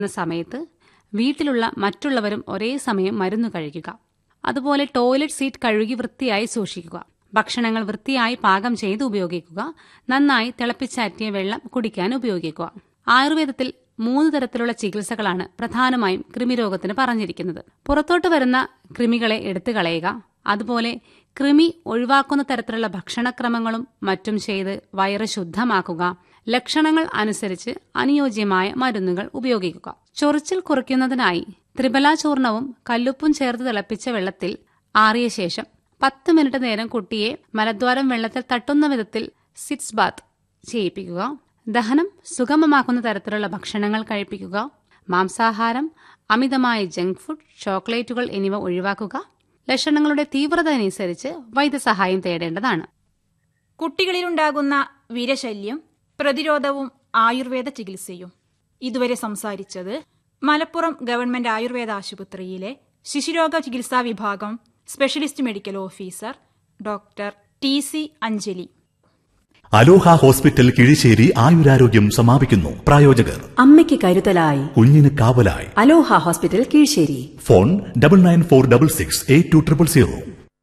എന്ന സമയത്ത് വീട്ടിലുള്ള മറ്റുള്ളവരും ഒരേ സമയം മരുന്ന് കഴിക്കുക അതുപോലെ ടോയ്ലറ്റ് സീറ്റ് കഴുകി വൃത്തിയായി സൂക്ഷിക്കുക ഭക്ഷണങ്ങൾ വൃത്തിയായി പാകം ചെയ്ത് ഉപയോഗിക്കുക നന്നായി തിളപ്പിച്ചാറ്റിയ വെള്ളം കുടിക്കാൻ ഉപയോഗിക്കുക ആയുർവേദത്തിൽ മൂന്ന് തരത്തിലുള്ള ചികിത്സകളാണ് പ്രധാനമായും കൃമിരോഗത്തിന് പറഞ്ഞിരിക്കുന്നത് പുറത്തോട്ട് വരുന്ന കൃമികളെ എടുത്തു കളയുക അതുപോലെ കൃമി ഒഴിവാക്കുന്ന തരത്തിലുള്ള ഭക്ഷണക്രമങ്ങളും മറ്റും ചെയ്ത് വയറ് ശുദ്ധമാക്കുക ലക്ഷണങ്ങൾ അനുസരിച്ച് അനുയോജ്യമായ മരുന്നുകൾ ഉപയോഗിക്കുക ചൊറിച്ചിൽ കുറയ്ക്കുന്നതിനായി ത്രിബല ചൂർണവും കല്ലുപ്പും ചേർത്ത് തിളപ്പിച്ച വെള്ളത്തിൽ ആറിയ ശേഷം പത്ത് മിനിറ്റ് നേരം കുട്ടിയെ മലദ്വാരം വെള്ളത്തിൽ തട്ടുന്ന വിധത്തിൽ സിറ്റ്സ് ബാത്ത് ചെയ്യിപ്പിക്കുക ദഹനം സുഗമമാക്കുന്ന തരത്തിലുള്ള ഭക്ഷണങ്ങൾ കഴിപ്പിക്കുക മാംസാഹാരം അമിതമായ ജങ്ക് ഫുഡ് ചോക്ലേറ്റുകൾ എന്നിവ ഒഴിവാക്കുക ലക്ഷണങ്ങളുടെ തീവ്രത അനുസരിച്ച് വൈദ്യസഹായം തേടേണ്ടതാണ് കുട്ടികളിലുണ്ടാകുന്ന വിരശല്യം പ്രതിരോധവും ആയുർവേദ ചികിത്സയും ഇതുവരെ സംസാരിച്ചത് മലപ്പുറം ഗവൺമെന്റ് ആയുർവേദ ആശുപത്രിയിലെ ശിശുരോഗ ചികിത്സാ വിഭാഗം specialist medical officer doctor T C Anjali Aloha hospital Kizhissery ആയുരാരോഗ്യം സമാപിക്കുന്നു പ്രായോജകർ അമ്മയ്ക്ക് കരുതലായി കുഞ്ഞിന് കാവലായി Aloha hospital Keezhissery phone double nine four double six eight two triple zero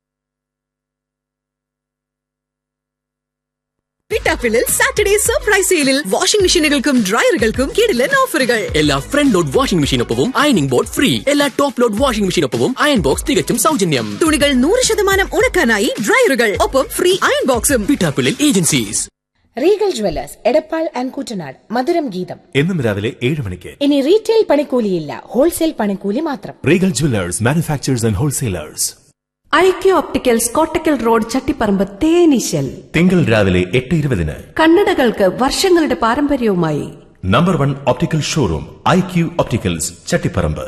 പിട്ടാപ്പിളിൽ സാറ്റർഡേ സർപ്രൈസ് സെയിലിൽ വാഷിംഗ് മെഷീനുകൾക്കും ഡ്രയറുകൾക്കും കിടിലൻ ഓഫറുകൾ എല്ലാ ഫ്രണ്ട് ലോഡ് വാഷിംഗ് മെഷീനൊപ്പവും അയണിംഗ് ബോർഡ് ഫ്രീ എല്ലാ ടോപ്പ് ലോഡ് വാഷിംഗ് മെഷീനൊപ്പവും അയൺ ബോക്സ് തികച്ചും സൗജന്യം തുണികൾ നൂറ് ശതമാനം ഉണക്കാനായി ഡ്രയറുകൾ ഒപ്പം ഫ്രീ അയൺ ബോക്സും പിട്ടാപ്പിളിൽ agencies Regal jewellers Edappal and Kuttanad മധുരം ഗീതം എന്നും രാവിലെ ഏഴ് മണിക്ക് ഇനി റീറ്റെയിൽ പണിക്കൂലിയില്ല ഹോൾസെയിൽ പണിക്കൂലി മാത്രം Regal jewellers manufacturers and wholesalers IQ opticals Kottakkal road Chattiparamba തേനീശൽ തിങ്കൾ രാവിലെ എട്ട് ഇരുപതിന് കണ്ണടകൾക്ക് വർഷങ്ങളുടെ പാരമ്പര്യവുമായി number one optical showroom I Q opticals Chattiparamba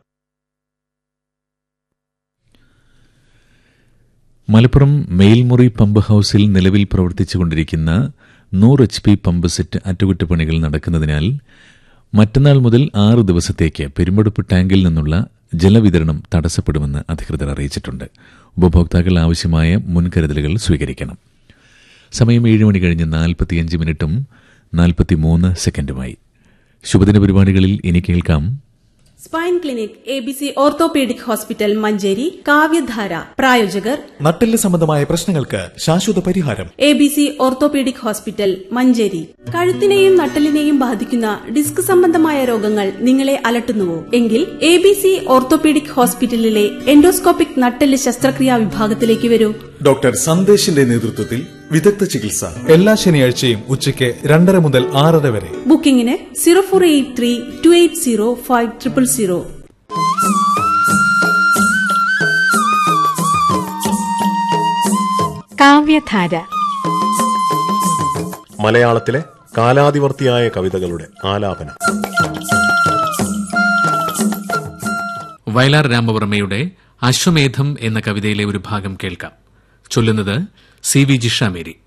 Malappuram Melmuri pump ഹൌസിൽ നിലവിൽ പ്രവർത്തിച്ചുകൊണ്ടിരിക്കുന്ന നൂറ് എച്ച് പി പമ്പ് സെറ്റ് അറ്റകുറ്റപ്പണികൾ നടക്കുന്നതിനാൽ മറ്റന്നാൾ മുതൽ ആറ് ദിവസത്തേക്ക് പെരുമ്പടുപ്പ് ടാങ്കിൽ നിന്നുള്ള ജലവിതരണം തടസ്സപ്പെടുമെന്ന് അധികൃതർ അറിയിച്ചിട്ടുണ്ട് ഉപഭോക്താക്കൾ ആവശ്യമായ മുൻകരുതലുകൾ സ്വീകരിക്കണം സമയം ഏഴ് മണി കഴിഞ്ഞ് നാൽപ്പത്തിയഞ്ച് മിനിറ്റും നാൽപ്പത്തിമൂന്ന് സെക്കൻഡുമായി ശുഭദിന പരിപാടികളിൽ ഇനി കേൾക്കാം spine clinic A B C orthopaedic hospital Manjeri Kavyadhara പ്രായോജകർ നട്ടെല്ല് സംബന്ധമായ പ്രശ്നങ്ങൾക്ക് ശാശ്വത പരിഹാരം A B C orthopaedic hospital Manjeri കഴുത്തിനെയും നട്ടലിനെയും ബാധിക്കുന്ന ഡിസ്ക് സംബന്ധമായ രോഗങ്ങൾ നിങ്ങളെ അലട്ടുന്നുവോ എങ്കിൽ എ ബി സി ഓർത്തോപീഡിക് ഹോസ്പിറ്റലിലെ എൻഡോസ്കോപ്പിക് നട്ടെല്ല് ശസ്ത്രക്രിയാ വിഭാഗത്തിലേക്ക് വരൂ ഡോക്ടർ സന്ദേശിന്റെ നേതൃത്വത്തിൽ വിദഗ്ധ ചികിത്സ എല്ലാ ശനിയാഴ്ചയും ഉച്ചയ്ക്ക് രണ്ടര മുതൽ ആറര വരെ ബുക്കിംഗിന് zero four eight three two eight zero five triple zero Kavyadhara മലയാളത്തിലെ കാലാതിവർത്തിയായ കവിതകളുടെ ആലാപനം വയലാർ രാമവർമ്മയുടെ അശ്വമേധം എന്ന കവിതയിലെ ഒരു ഭാഗം കേൾക്കാം ചൊല്ലുന്നത് സി വി ജിഷാമേരി